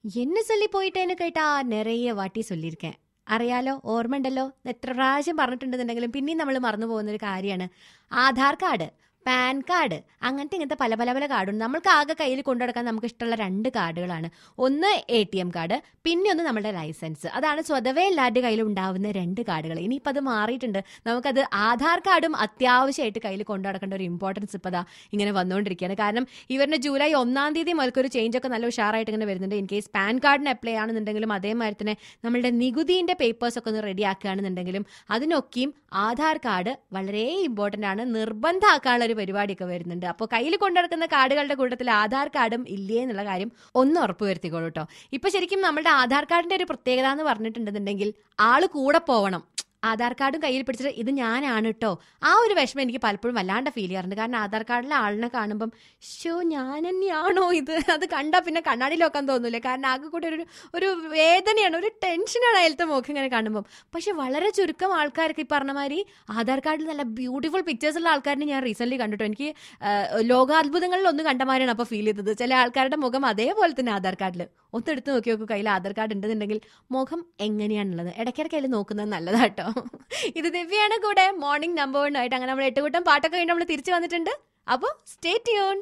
என்ன சொல்லி போயிட்டேன்னு കേട്ടാ നിറയെ വാട്ടി ചൊല്ലിയിരിക്കேன் അറിയാലോ ഓർമ്മയുണ്ടല്ലോ എത്ര പ്രാവശ്യം പറഞ്ഞിട്ടുണ്ടെന്നുണ്ടെങ്കിലും പിന്നെയും നമ്മൾ മറന്നു പോകുന്ന ഒരു കാര്യമാണ് ആധാർ കാർഡ് പാൻ കാർഡ് അങ്ങനത്തെ ഇങ്ങനത്തെ പല പല പല കാർഡുണ്ട് നമ്മൾക്ക് ആകെ കയ്യിൽ കൊണ്ടുനടക്കാൻ നമുക്ക് ഇഷ്ടമുള്ള രണ്ട് കാർഡുകളാണ് ഒന്ന് എ ടി എം കാർഡ് പിന്നെ ഒന്ന് നമ്മുടെ ലൈസൻസ് അതാണ് സ്വതവേ എല്ലാവരുടെ കയ്യിൽ ഉണ്ടാവുന്ന രണ്ട് കാർഡുകൾ ഇനിയിപ്പോൾ അത് മാറിയിട്ടുണ്ട് നമുക്കത് ആധാർ കാർഡും അത്യാവശ്യമായിട്ട് കയ്യിൽ കൊണ്ടു നടക്കേണ്ട ഒരു ഇമ്പോർട്ടൻസ് ഇപ്പോൾ അതാ ഇങ്ങനെ വന്നുകൊണ്ടിരിക്കുകയാണ് കാരണം ഇവരുടെ ജൂലൈ ഒന്നാം തീയതി മുതൽക്ക് ഒരു ചേഞ്ച് ഒക്കെ നല്ല ഉഷാറായിട്ട് ഇങ്ങനെ വരുന്നുണ്ട് ഇൻ കേസ് പാൻ കാർഡിന് അപ്ലൈ ആണെന്നുണ്ടെങ്കിലും അതേമാതിരി തന്നെ നമ്മളുടെ നികുതിന്റെ പേപ്പേഴ്സ് ഒക്കെ ഒന്ന് റെഡി ആക്കുകയാണെന്നുണ്ടെങ്കിലും അതിനൊക്കെയും ആധാർ കാർഡ് വളരെ ഇമ്പോർട്ടന്റ് ആണ് നിർബന്ധമാക്കാനുള്ള ഒരു പരിപാടിയൊക്കെ വരുന്നുണ്ട് അപ്പോൾ കയ്യിൽ കൊണ്ടുനടക്കുന്ന കാർഡുകളുടെ കൂട്ടത്തിൽ ആധാർ കാർഡും ഇല്ലേ എന്നുള്ള കാര്യം ഒന്ന് ഉറപ്പ് വരുത്തിക്കോളൂ കേട്ടോ ഇപ്പൊ ശരിക്കും നമ്മുടെ ആധാർ കാർഡിന്റെ ഒരു പ്രത്യേകത എന്ന് പറഞ്ഞിട്ടുണ്ടെന്നുണ്ടെങ്കിൽ ആള് കൂടെ പോവണം ആധാർ കാർഡും കയ്യിൽ പിടിച്ചിട്ട് ഇത് ഞാനാണ് കേട്ടോ ആ ഒരു വിഷമം എനിക്ക് പലപ്പോഴും വല്ലാണ്ട് ഫീൽ ചെയ്യാറുണ്ട് കാരണം ആധാർ കാർഡിലെ ആളിനെ കാണുമ്പം ഷോ ഞാൻ തന്നെയാണോ ഇത് അത് കണ്ടാൽ പിന്നെ കണ്ണാടിയിൽ വെക്കാൻ തോന്നൂലേ കാരണം ആകെ കൂടി ഒരു ഒരു വേദനയാണ് ഒരു ടെൻഷനാണ് അതിലത്തെ മുഖം ഇങ്ങനെ കാണുമ്പം പക്ഷെ വളരെ ചുരുക്കം ആൾക്കാർക്ക് ഈ പറഞ്ഞ മാതിരി ആധാർ കാർഡിൽ നല്ല ബ്യൂട്ടിഫുൾ പിക്ചേഴ്സ് ഉള്ള ആൾക്കാരിനെ ഞാൻ റീസെന്റ് കണ്ടിട്ടോ എനിക്ക് ആ, ലോകാത്ഭുതങ്ങളിൽ ഒന്ന് കണ്ട മാതിരിയാണ് അപ്പോൾ ഫീൽ ചെയ്തത് ചില ആൾക്കാരുടെ മുഖം അതേപോലെ തന്നെ ആധാർ കാർഡിൽ ഒന്ന് എടുത്ത് നോക്കി നോക്കൂ കയ്യിൽ ആധാർ കാർഡ് ഉണ്ടെന്നുണ്ടെങ്കിൽ മുഖം എങ്ങനെയാണുള്ളത് ഇടയ്ക്കിടയ്ക്ക് അതിൽ നോക്കുന്നത് നല്ലതാട്ടോ ഇത് ദിവ്യാണ് കൂടെ മോർണിംഗ് നമ്പർ വണ്ണായിട്ട് അങ്ങനെ നമ്മൾ എട്ടുകൂട്ടം പാട്ടൊക്കെ കഴിഞ്ഞ് നമ്മൾ തിരിച്ചു വന്നിട്ടുണ്ട് അപ്പോൾ സ്റ്റേ ട്യൂൺ